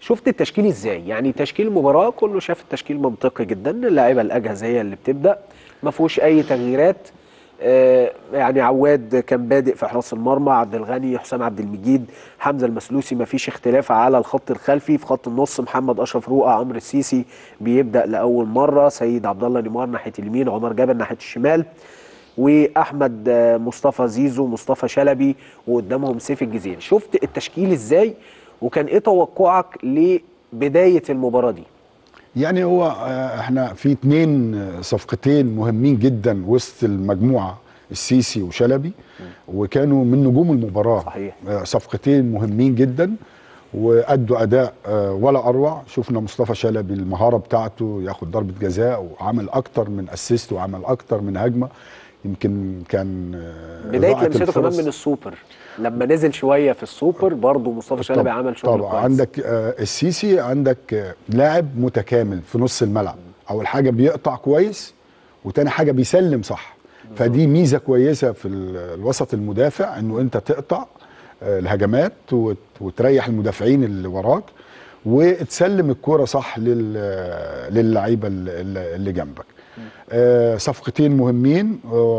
شفت التشكيل ازاي يعني تشكيل المباراه كله شاف التشكيل منطقي جدا اللاعيبه الاجهزه هي اللي بتبدا ما فيهوش اي تغييرات آه، يعني عواد كان بادئ في حراس المرمى عبد الغني حسام عبد المجيد حمزه المسلوسي ما فيش اختلاف على الخط الخلفي في خط النص محمد اشرف رؤى عمرو السيسي بيبدا لاول مره سيد عبد الله نيمار ناحيه اليمين عمر جابر ناحيه الشمال واحمد آه، مصطفى زيزو مصطفى شلبي وقدامهم سيف الجزيري شفت التشكيل ازاي وكان ايه توقعك لبدايه المباراه دي يعني هو آه، احنا في اتنين آه، صفقتين مهمين جدا وسط المجموعه السيسي وشلبي وكانوا من نجوم المباراه صحيح. آه، صفقتين مهمين جدا وادوا اداء آه، ولا اروع شفنا مصطفى شلبي المهاره بتاعته ياخد ضربه جزاء وعمل اكتر من اسيست وعمل اكتر من هجمه يمكن كان آه، بدايه إضاعة لمسته كمان الفرص. من السوبر لما نزل شويه في السوبر برضه مصطفى شلبي طبعا- عمل شغل طبعا كويس عندك آه، السيسي عندك آه، لاعب متكامل في نص الملعب اول حاجه بيقطع كويس وتاني حاجه بيسلم صح فدي ميزه كويسه في ال- الوسط المدافع انه انت تقطع آه، الهجمات وت- وتريح المدافعين اللي وراك وتسلم الكوره صح لل- للعيبه اللي اللي جنبك آه، صفقتين مهمين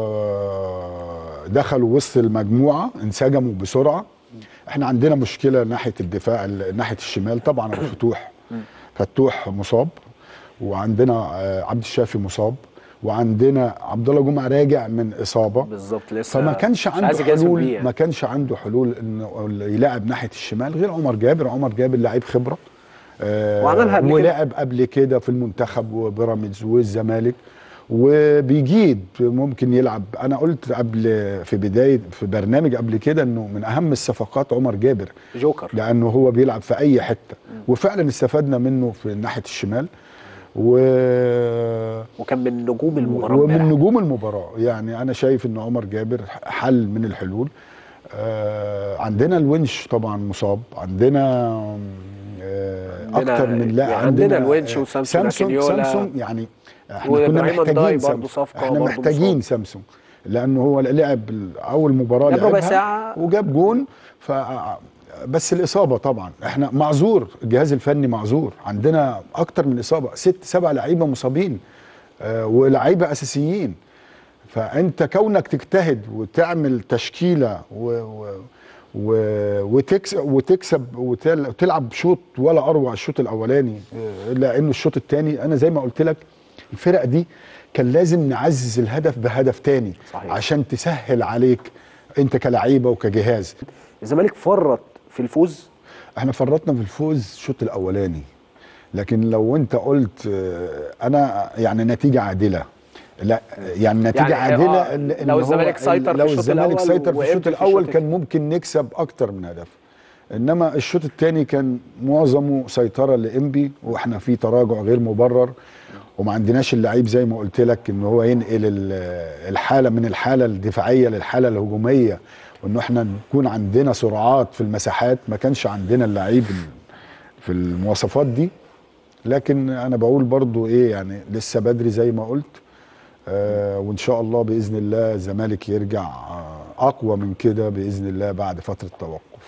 آه، دخلوا وسط المجموعه انسجموا بسرعه احنا عندنا مشكله ناحيه الدفاع ال- ناحيه الشمال طبعا ابو فتوح فتوح مصاب وعندنا آه، عبد الشافي مصاب وعندنا عبد الله جمعه راجع من اصابه بالظبط لسه فما كانش مش عنده عايز يجازف حلول بيه يعني. ما كانش عنده حلول انه يلاعب ناحيه الشمال غير عمر جابر عمر جابر لعيب خبره آه، وعملها قبل كده. ولعب قبل كده في المنتخب وبيراميدز والزمالك وبيجيد ممكن يلعب انا قلت قبل في بدايه في برنامج قبل كده انه من اهم الصفقات عمر جابر جوكر لانه هو بيلعب في اي حته وفعلا استفدنا منه في ناحيه الشمال و وكان من نجوم المباراه ومن امبارح. نجوم المباراه يعني انا شايف ان عمر جابر حل من الحلول آه عندنا الونش طبعا مصاب عندنا آه عندنا- اكتر من لا يعني عندنا الونش وسامسون سامسون أكينيولا. سامسون يعني احنا وإبراهيم كنا الضاي محتاجين برضه سامسون صفقة احنا برضه محتاجين مصاب. سامسون لانه هو لعب اول مباراه لعب ربع لعبها ساعة. وجاب جون ف بس الاصابه طبعا احنا معذور الجهاز الفني معذور عندنا اكتر من اصابه ست سبع لعيبه مصابين آه، ولاعيبه اساسيين فانت كونك تجتهد وتعمل تشكيله و و و وتكسب وتكسب وتل- وتلعب شوط ولا اروع الشوط الاولاني آه، الا انه الشوط الثاني انا زي ما قلت لك الفرق دي كان لازم نعزز الهدف بهدف تاني صحيح. عشان تسهل عليك انت كلعيبه وكجهاز الزمالك فرط في الفوز احنا فرطنا في الفوز الشوط الاولاني لكن لو انت قلت آه، انا يعني نتيجه عادله لا يعني نتيجه يعني عادله آه، إن إن لو هو- الزمالك سيطر في لو الشوط الزمالك الأول سيطر في الشوط وقفل في الاول الشوط كان ممكن نكسب اكتر من هدف انما الشوط الثاني كان معظمه سيطره لانبي واحنا في تراجع غير مبرر وما عندناش اللعيب زي ما قلت لك ان هو ينقل ال- الحاله من الحاله الدفاعيه للحاله الهجوميه وانه احنا نكون عندنا سرعات في المساحات ما كانش عندنا اللعيب ال- في المواصفات دي لكن انا بقول برضو ايه يعني لسه بدري زي ما قلت آه وان شاء الله باذن الله الزمالك يرجع آه اقوى من كده باذن الله بعد فتره توقف